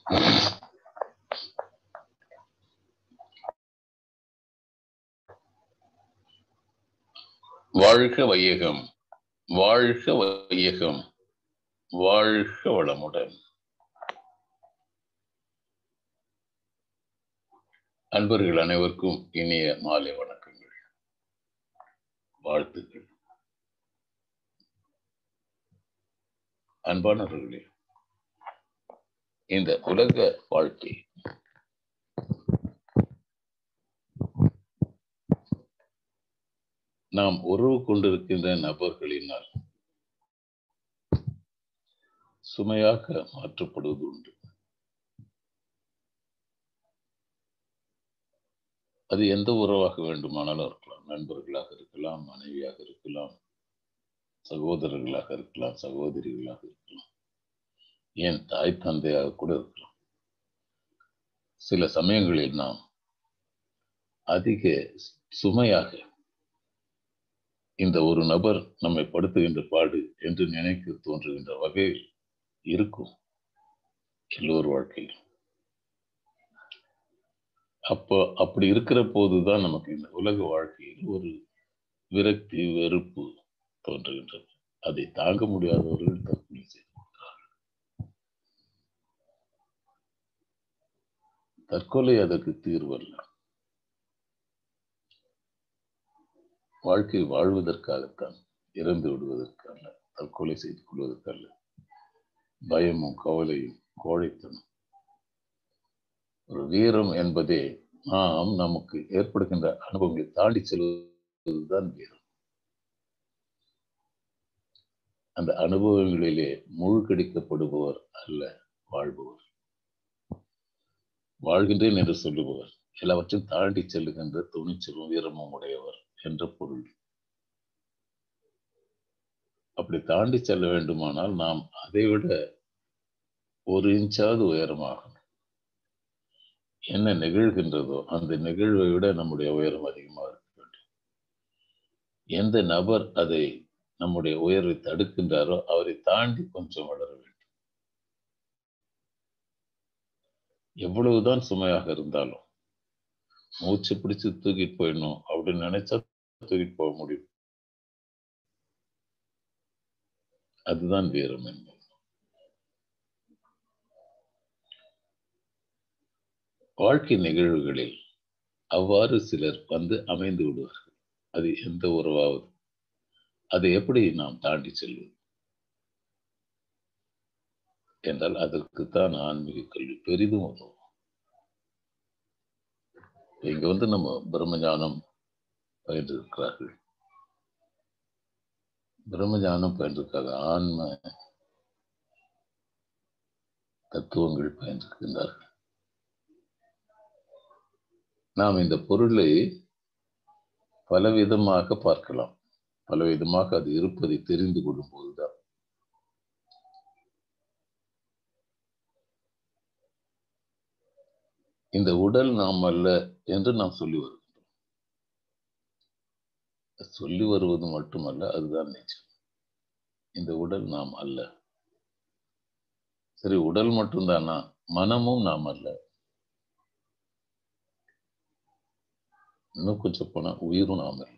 வாழ்க வையகம் வாழ்க வையகம் வாழ்க வளமுடன் அன்பர்கள் அனைவருக்கும் இனிய மாலை வணக்கங்கள் வாழ்த்துக்கள் அன்பானவர்களே இந்த உலக வாழ்க்கை நாம் உறவு கொண்டிருக்கின்ற நபர்களினால் சுமையாக மாற்றப்படுவது உண்டு அது எந்த உறவாக வேண்டுமானாலும் இருக்கலாம் நண்பர்களாக இருக்கலாம் மனைவியாக இருக்கலாம் சகோதரர்களாக இருக்கலாம் சகோதரிகளாக இருக்கலாம் ஏன் தாய் தந்தையாக கூட இருக்கலாம் சில சமயங்களில் நாம் அதிக சுமையாக இந்த ஒரு நபர் நம்மை படுத்துகின்ற பாடு என்று நினைக்க தோன்றுகின்ற வகையில் இருக்கும் எல்லோர் வாழ்க்கையில் அப்போ அப்படி இருக்கிற போதுதான் நமக்கு இந்த உலக வாழ்க்கையில் ஒரு விரக்தி வெறுப்பு தோன்றுகின்றது அதை தாங்க முடியாதவர்கள் தற்கொலை செய்து கொள்கிறார்கள் தற்கொலை அதற்கு தீர்வல்ல வாழ்க்கை வாழ்வதற்காகத்தான் இறந்து விடுவதற்கல்ல தற்கொலை செய்து கொள்வதற்கல்ல பயமும் கவலையும் கோழைத்தனம் ஒரு வீரம் என்பதே நாம் நமக்கு ஏற்படுகின்ற அனுபவங்களை தாண்டி செல்வதுதான் வீரம் அந்த அனுபவங்களிலே மூழ்கடிக்கப்படுபவர் அல்ல வாழ்பவர் வாழ்கின்றேன் என்று சொல்லுபவர் எல்லாவற்றையும் தாண்டி செல்லுகின்ற துணிச்சலும் வீரமும் உடையவர் என்ற பொருள் அப்படி தாண்டி செல்ல வேண்டுமானால் நாம் அதைவிட ஒரு இன்ச்சாவது உயரமாகணும் என்ன நிகழ்கின்றதோ அந்த நிகழ்வை விட நம்முடைய உயரம் அதிகமாக இருக்க வேண்டும் எந்த நபர் அதை நம்முடைய உயர்வை தடுக்கின்றாரோ அவரை தாண்டி கொஞ்சம் வளர வேண்டும் எவ்வளவுதான் சுமையாக இருந்தாலும் மூச்சு பிடிச்சு தூக்கிட்டு போயிடணும் அப்படின்னு நினைச்சா தூக்கிட்டு போக முடியும் அதுதான் வீரம் என்பது வாழ்க்கை நிகழ்வுகளில் அவ்வாறு சிலர் வந்து அமைந்து விடுவார்கள் அது எந்த உறவாவது அதை எப்படி நாம் தாண்டி செல்வது என்றால் அதற்குத்தான் ஆன்மீக கல்வி பெரிதும் உதவும் இங்க வந்து நம்ம பிரம்மஞானம் பயின்றிருக்கிறார்கள் பிரம்மஞானம் பயின்றிருக்காங்க ஆன்ம தத்துவங்கள் பயின்றிருக்கின்றார்கள் நாம் இந்த பொருளை பலவிதமாக பார்க்கலாம் பலவிதமாக அது இருப்பதை தெரிந்து கொள்ளும் போதுதான் இந்த உடல் நாம் அல்ல என்று நாம் சொல்லி வருகின்றோம் சொல்லி வருவது மட்டுமல்ல அதுதான் நிச்சயம் இந்த உடல் நாம் அல்ல சரி உடல் மட்டும்தானா மனமும் நாம் அல்ல இன்னும் கொஞ்சம் போனா உயிரும் நாம் அல்ல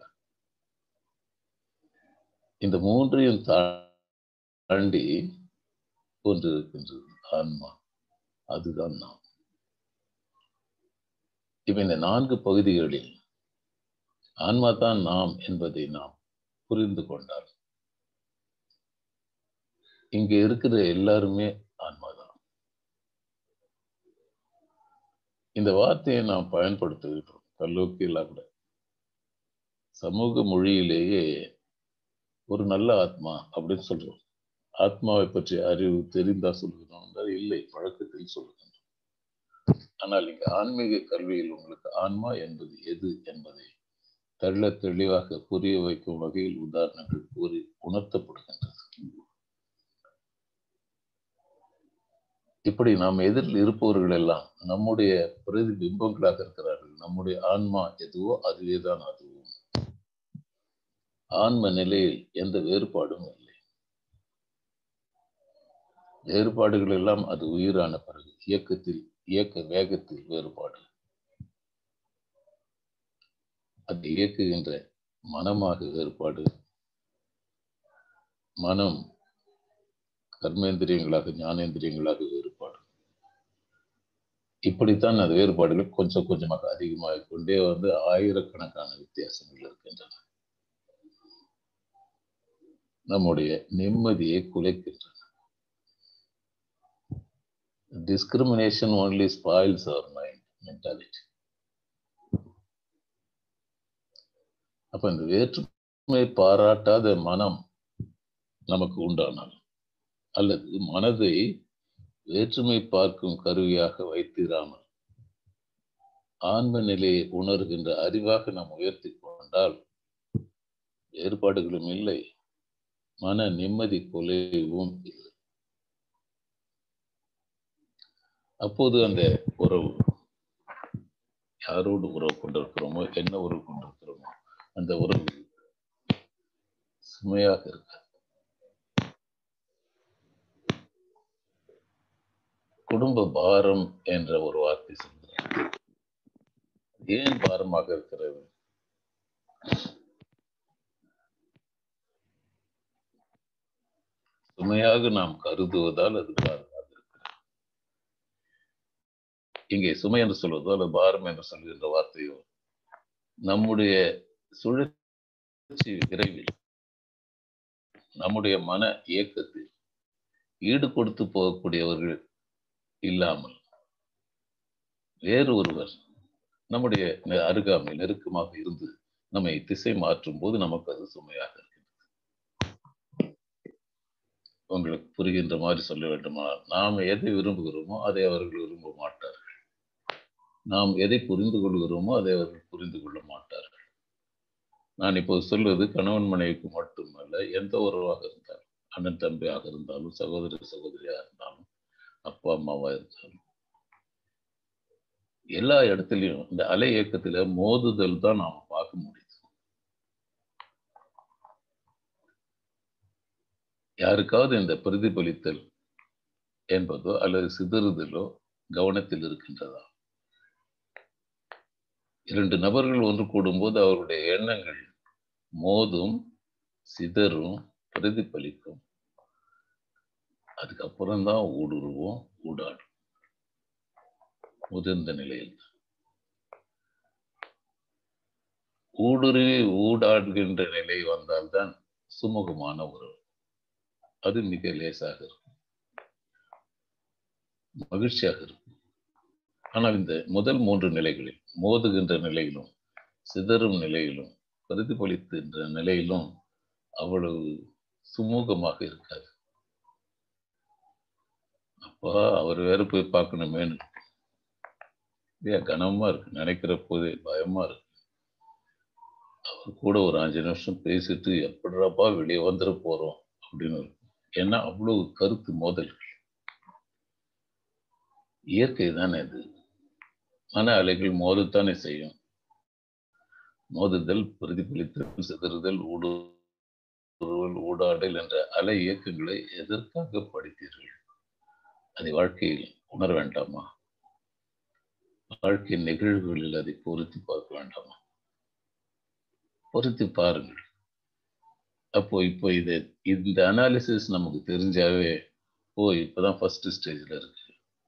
இந்த மூன்றையும் தாண்டி ஒன்று இருக்கின்றது ஆன்மா அதுதான் நாம் இப்ப இந்த நான்கு பகுதிகளில் ஆன்மா தான் நாம் என்பதை நாம் புரிந்து கொண்டால் இங்க இருக்கிற எல்லாருமே ஆன்மாதான் இந்த வார்த்தையை நாம் பயன்படுத்துகின்றோம் கல்லூக்கியெல்லாம் கூட சமூக மொழியிலேயே ஒரு நல்ல ஆத்மா அப்படின்னு சொல்றோம் ஆத்மாவை பற்றி அறிவு தெரிந்தா சொல்லுகிறோம் என்றால் இல்லை பழக்கத்தில் சொல்லுகின்றோம் ஆனால் இங்கு ஆன்மீக கல்வியில் உங்களுக்கு ஆன்மா என்பது எது என்பதை தெள்ள தெளிவாக புரிய வைக்கும் வகையில் உதாரணங்கள் கூறி உணர்த்தப்படுகின்றது இப்படி நாம் எதிரில் இருப்பவர்கள் எல்லாம் நம்முடைய பிரதிபிம்பங்களாக இருக்கிறார்கள் நம்முடைய ஆன்மா எதுவோ அதுவேதான் அதுவும் ஆன்ம நிலையில் எந்த வேறுபாடும் இல்லை வேறுபாடுகள் எல்லாம் அது உயிரான பிறகு இயக்கத்தில் இயக்க வேகத்தில் வேறுபாடு அதை இயக்குகின்ற மனமாக வேறுபாடு மனம் கர்மேந்திரியங்களாக ஞானேந்திரியங்களாக வேறுபாடு இப்படித்தான் அது வேறுபாடுகள் கொஞ்சம் கொஞ்சமாக அதிகமாக கொண்டே வந்து ஆயிரக்கணக்கான வித்தியாசங்கள் இருக்கின்றன நம்முடைய நிம்மதியை குலைக்கின்றன discrimination only spoils our mind mentality அப்ப இந்த வேற்றுமை பாராட்டாத மனம் நமக்கு உண்டானால் அல்லது மனதை வேற்றுமை பார்க்கும் கருவியாக வைத்திராமல் ஆன்ம நிலையை உணர்கின்ற அறிவாக நாம் உயர்த்தி கொண்டால் வேறுபாடுகளும் இல்லை மன நிம்மதி கொலைவும் இல்லை அப்போது அந்த உறவு யாரோடு உறவு கொண்டிருக்கிறோமோ என்ன உறவு கொண்டிருக்கிறோமோ அந்த உறவு சுமையாக இருக்காது குடும்ப பாரம் என்ற ஒரு வார்த்தை சொல்கிறார் ஏன் பாரமாக இருக்கிறது சுமையாக நாம் கருதுவதால் அது பாரமாக இருக்கிறது இங்கே சுமை என்று சொல்வதோ அல்லது பாரம் என்று சொல்கின்ற வார்த்தையோ நம்முடைய சுழற்சி விரைவில் நம்முடைய மன இயக்கத்தில் ஈடு கொடுத்து போகக்கூடியவர்கள் இல்லாமல் வேறு ஒருவர் நம்முடைய அருகாமை நெருக்கமாக இருந்து நம்மை திசை மாற்றும் போது நமக்கு அது சுமையாக இருக்கிறது உங்களுக்கு புரிகின்ற மாதிரி சொல்ல வேண்டுமானால் நாம் எதை விரும்புகிறோமோ அதை அவர்கள் விரும்ப மாட்டார்கள் நாம் எதை புரிந்து கொள்கிறோமோ அதை அவர்கள் புரிந்து கொள்ள மாட்டார்கள் நான் இப்போது சொல்வது கணவன் மனைவிக்கு மட்டுமல்ல எந்த உறவாக இருந்தாலும் அண்ணன் தம்பியாக இருந்தாலும் சகோதரி சகோதரியாக இருந்தாலும் அப்பா அம்மாவா இருந்தாலும் எல்லா இடத்துலையும் இந்த அலை இயக்கத்துல மோதுதல் தான் நாம பார்க்க முடியுது யாருக்காவது இந்த பிரதிபலித்தல் என்பதோ அல்லது சிதறுதலோ கவனத்தில் இருக்கின்றதா இரண்டு நபர்கள் ஒன்று கூடும்போது அவருடைய எண்ணங்கள் மோதும் சிதறும் பிரதிபலிக்கும் அதுக்கப்புறம் தான் ஊடுருவோம் ஊடாடும் முதிர்ந்த நிலையில் ஊடுருவி ஊடாடுகின்ற நிலை வந்தால்தான் சுமூகமான உறவு அது மிக லேசாக இருக்கும் மகிழ்ச்சியாக இருக்கும் ஆனால் இந்த முதல் மூன்று நிலைகளில் மோதுகின்ற நிலையிலும் சிதறும் நிலையிலும் பிரதிபலிக்கின்ற நிலையிலும் அவ்வளவு சுமூகமாக இருக்காது அப்பா அவர் வேற போய் பார்க்கணுமேனு ஏன் கனமா இருக்கு நினைக்கிற போதே பயமா இருக்கு அவர் கூட ஒரு அஞ்சு நிமிஷம் பேசிட்டு எப்படிறாப்பா வெளியே வந்துட போறோம் அப்படின்னு இருக்கும் ஏன்னா அவ்வளவு கருத்து மோதல்கள் இயற்கை தானே இது மன அலைகள் மோதத்தானே செய்யும் மோதுதல் பிரதிபலித்தல் சிதறுதல் ஊடுருவல் ஊடாடல் என்ற அலை இயக்கங்களை எதற்காக படித்தீர்கள் அதை வாழ்க்கையில் உணர வேண்டாமா வாழ்க்கை நிகழ்வுகளில் அதை பொருத்தி பார்க்க வேண்டாமா பொருத்தி பாருங்கள் அப்போ இப்போ இது இந்த அனாலிசிஸ் நமக்கு தெரிஞ்சாவே ஓ இப்பதான் ஃபர்ஸ்ட் ஸ்டேஜ்ல இருக்கு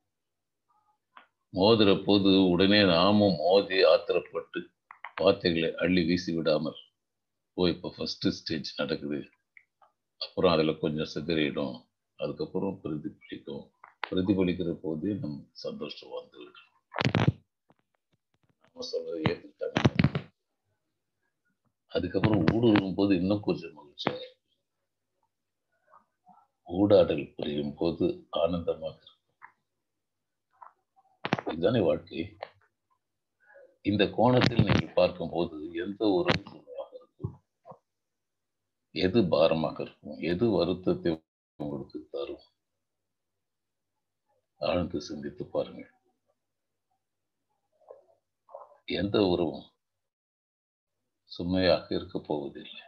மோதுற போது உடனே நாமும் மோதி ஆத்திரப்பட்டு வார்த்தைகளை அள்ளி வீசி விடாமல் ஓ இப்போ ஃபர்ஸ்ட் ஸ்டேஜ் நடக்குது அப்புறம் அதில் கொஞ்சம் சிதறிடும் அதுக்கப்புறம் பிரதிபலிக்கும் பிரதிபலிக்கிற போதே நம் சந்தோஷம் வந்துவிடும் நம்ம சொல்றதை ஏற்றுட்டாங்க அதுக்கப்புறம் ஊடுருவும் போது இன்னும் கொஞ்சம் மகிழ்ச்சியாக ஊடாடல் புரியும் போது ஆனந்தமாக இருக்கும் இதுதானே வாழ்க்கை இந்த கோணத்தில் நீங்கள் பார்க்கும்போது எந்த ஒரு சுமையாக இருக்கும் எது பாரமாக இருக்கும் எது வருத்தத்தை உங்களுக்கு தரும் ஆழ்ந்து சிந்தித்து பாருங்கள் எந்த உறவும் சுமையாக இருக்க போவதில்லை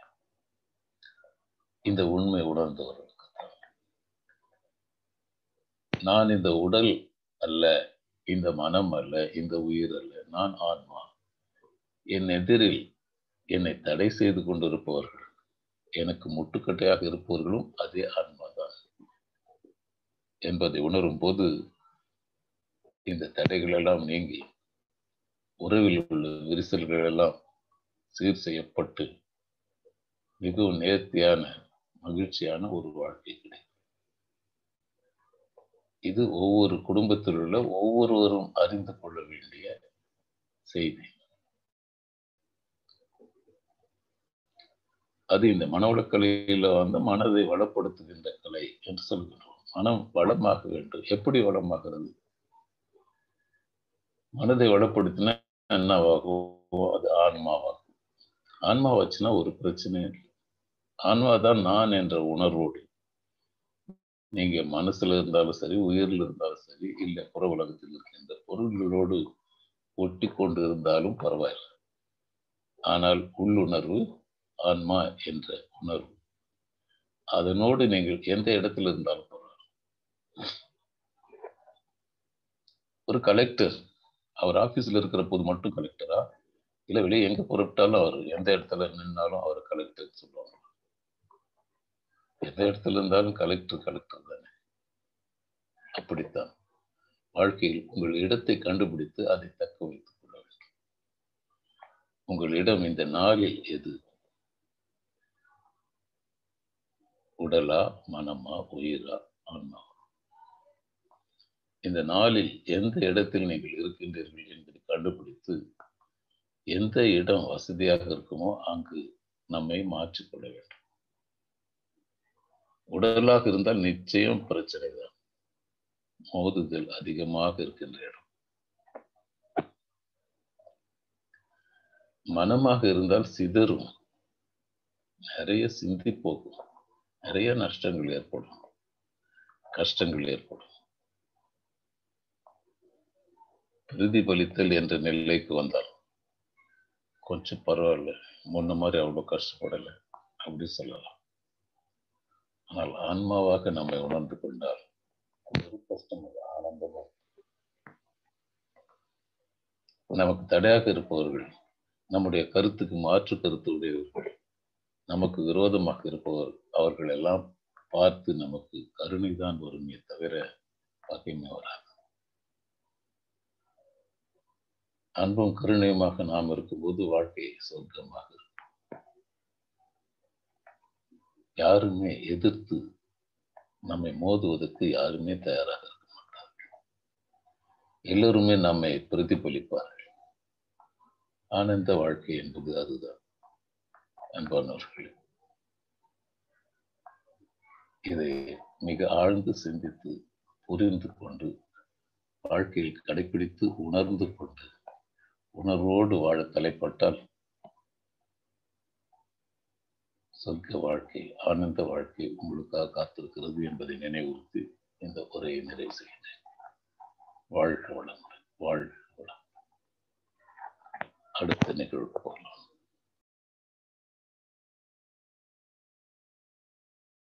இந்த உண்மை உணர்ந்தவர்களுக்கு நான் இந்த உடல் அல்ல இந்த மனம் அல்ல இந்த உயிர் அல்ல நான் ஆன்மா என் எதிரில் என்னை தடை செய்து கொண்டிருப்பவர்கள் எனக்கு முட்டுக்கட்டையாக இருப்பவர்களும் அதே ஆன்மாதான் என்பதை உணரும் போது இந்த தடைகள் எல்லாம் நீங்கி உறவில் உள்ள விரிசல்கள் எல்லாம் சீர் செய்யப்பட்டு மிகவும் நேர்த்தியான மகிழ்ச்சியான ஒரு வாழ்க்கை கிடைக்கும் இது ஒவ்வொரு குடும்பத்தில் உள்ள ஒவ்வொருவரும் அறிந்து கொள்ள வேண்டிய செய்தி அது இந்த மனவளக்கலையில வந்து மனதை வளப்படுத்துகின்ற கலை என்று சொல்கிறோம் மனம் வளமாக வேண்டும் எப்படி வளமாகிறது மனதை வளப்படுத்தினா என்னவாகும் அது ஆன்மாவாகும் ஆன்மா வச்சுன்னா ஒரு பிரச்சனை இல்லை ஆன்மா தான் நான் என்ற உணர்வோடு நீங்க மனசுல இருந்தாலும் சரி உயிரில் இருந்தாலும் சரி இல்லை புற உலகத்தில் இருக்கின்ற பொருள்களோடு ஒட்டி கொண்டு இருந்தாலும் பரவாயில்லை ஆனால் உள்ளுணர்வு ஆன்மா என்ற உணர்வு அதனோடு நீங்கள் எந்த இடத்துல இருந்தாலும் பரவாயில்ல ஒரு கலெக்டர் அவர் ஆபீஸ்ல இருக்கிற போது மட்டும் கலெக்டரா இல்ல வெளியே எங்க புறப்பட்டாலும் அவர் எந்த இடத்துல நின்னாலும் அவர் கலெக்டர் சொல்லுவாங்க எந்த இடத்துல இருந்தாலும் கலெக்டர் கலெக்டர் தானே அப்படித்தான் வாழ்க்கையில் உங்கள் இடத்தை கண்டுபிடித்து அதை தக்க வைத்துக் கொள்ள வேண்டும் உங்களிடம் இந்த நாளில் எது உடலா மனமா உயிரா ஆன்மா இந்த நாளில் எந்த இடத்தில் நீங்கள் இருக்கின்றீர்கள் என்பதை கண்டுபிடித்து எந்த இடம் வசதியாக இருக்குமோ அங்கு நம்மை மாற்றிக்கொள்ள வேண்டும் உடலாக இருந்தால் நிச்சயம் பிரச்சனை தான் மோதுதல் அதிகமாக இருக்கின்ற இடம் மனமாக இருந்தால் சிதறும் நிறைய சிந்தி போகும் நிறைய நஷ்டங்கள் ஏற்படும் கஷ்டங்கள் ஏற்படும் பிரதிபலித்தல் என்ற நிலைக்கு வந்தால் கொஞ்சம் பரவாயில்ல முன்ன மாதிரி அவ்வளோ கஷ்டப்படலை அப்படி சொல்லலாம் ஆனால் ஆன்மாவாக நம்மை உணர்ந்து கொண்டால் ஒரு கஷ்டம் ஆனந்தமாக நமக்கு தடையாக இருப்பவர்கள் நம்முடைய கருத்துக்கு மாற்று கருத்து உடையவர்கள் நமக்கு விரோதமாக இருப்பவர் அவர்கள் எல்லாம் பார்த்து நமக்கு கருணை தான் வருமே தவிர பகைமை வராது அன்பும் கருணையுமாக நாம் இருக்கும்போது வாழ்க்கை சொர்க்கமாக இருக்கும் யாருமே எதிர்த்து நம்மை மோதுவதற்கு யாருமே தயாராக இருக்க மாட்டார்கள் எல்லோருமே நம்மை பிரதிபலிப்பார்கள் ஆனந்த வாழ்க்கை என்பது அதுதான் அன்பானவர்களே இதை மிக ஆழ்ந்து சிந்தித்து புரிந்து கொண்டு வாழ்க்கையில் கடைபிடித்து உணர்ந்து கொண்டு உணர்வோடு வாழ தலைப்பட்டால் சொர்க்க வாழ்க்கை ஆனந்த வாழ்க்கை உங்களுக்காக காத்திருக்கிறது என்பதை நினைவுறுத்தி இந்த உரையை நிறைவு செய்கிறேன் வாழ்க வளமுடன் வாழ்க வளம் அடுத்த நிகழ்வு போகலாம்